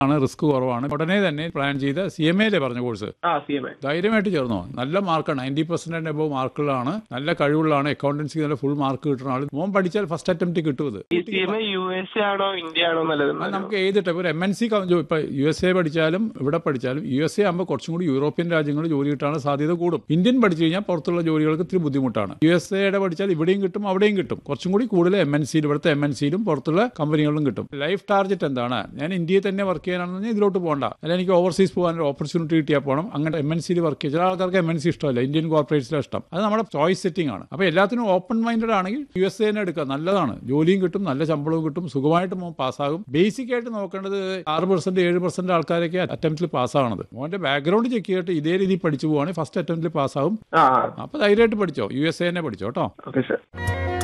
ആണ് റിസ്ക് കുറവാണ് ഉടനെ തന്നെ പ്ലാൻ ചെയ്ത സി എം എയിലെ പറഞ്ഞ കോഴ്സ് ആ സി എം എ ധൈര്യമായിട്ട് ചേർന്നോ നല്ല മാർക്കാണ് നയൻറ്റി പെർസെന്റ് എബോ മാർക്കുകളാണ് നല്ല കഴിവുള്ളതാണ് അക്കൗണ്ടൻസി നല്ല ഫുൾ മാർക്ക് കിട്ടുന്ന ആൾ മോൻ പഠിച്ചാൽ ഫസ്റ്റ് അറ്റംപ്റ്റ് കിട്ടും ഇത് ഈ C M A U S A ആണോ ഇന്ത്യ ആണോ നല്ലത് അത് നമുക്ക് ഏത് ടൈപ്പ് ഒരു എം എൻ സി ഇപ്പൊ യു എസ് എ പഠിച്ചാലും ഇവിടെ പഠിച്ചാലും യു എസ് എ ആകുമ്പോൾ കുറച്ചും കൂടി യൂറോപ്യൻ രാജ്യങ്ങളിൽ ജോലി കിട്ടാനുള്ള സാധ്യത കൂടും ഇന്ത്യൻ പഠിച്ചു കഴിഞ്ഞാൽ പുറത്തുള്ള ജോലികൾക്ക് ഇത്തിരി ബുദ്ധിമുട്ടാണ് യു എസ് എയുടെ പഠിച്ചാൽ ഇവിടെയും കിട്ടും അവിടെയും കിട്ടും കുറച്ചും കൂടി കൂടുതൽ എം എൻ സിയിൽ ഇവിടുത്തെ എം എൻ സിയിലും പുറത്തുള്ള കമ്പനികളിലും കിട്ടും ലൈഫ് ടാർഗറ്റ് എന്താണ് ഞാൻ ഇന്ത്യയിൽ തന്നെ വർക്ക് ചെയ്യാനാണെന്ന് ഇതിലോട്ട് പോകണ്ട അല്ലെങ്കിൽ എനിക്ക് ഓവർസീസ് പോകാൻ ഒരു ഓപ്പർച്യൂണിറ്റി കിട്ടിയാൽ പോകണം അങ്ങനെ എം എൻ സിയിൽ വർക്ക് ചെയ്യുക ചില ആൾക്കാർക്ക് എം എൻ സി ഇഷ്ടമല്ല ഇന്ത്യൻ കോർപ്പറേറ്റ്സിലെ ഇഷ്ടം അത് നമ്മുടെ ചോയ്സ് സെറ്റിംഗ് ആണ് അപ്പോൾ എല്ലാത്തിനും ഓപ്പൺ മൈൻഡഡ് ആണെങ്കിൽ യു എസ് എ തന്നെ എടുക്കുക നല്ലതാണ് ജോലിയും കിട്ടും നല്ല ശമ്പളവും കിട്ടും സുഖമായിട്ട് മോൻ പാസ്സാകും ബേസിക് ആയിട്ട് നോക്കേണ്ടത് ആറ് പെർസെന്റ് ഏഴ് പെർസെന്റ് ആൾക്കാരൊക്കെ അറ്റംപ്റ്റിൽ പാസ്സാവണത് മോന്റെ ബാക്ക്ഗ്രൗണ്ട് ചെക്ക് ചെയ്തിട്ട് ഇതേ രീതിയിൽ പഠിച്ചു പോവാണെങ്കിൽ ഫസ്റ്റ് അറ്റംപ്റ്റിൽ പാസ്സാകും ആ അപ്പോൾ ധൈര്യമായിട്ട് പഠിച്ചോ യു എസ് എ തന്നെ പഠിച്ചോ കേട്ടോ ഓക്കെ സർ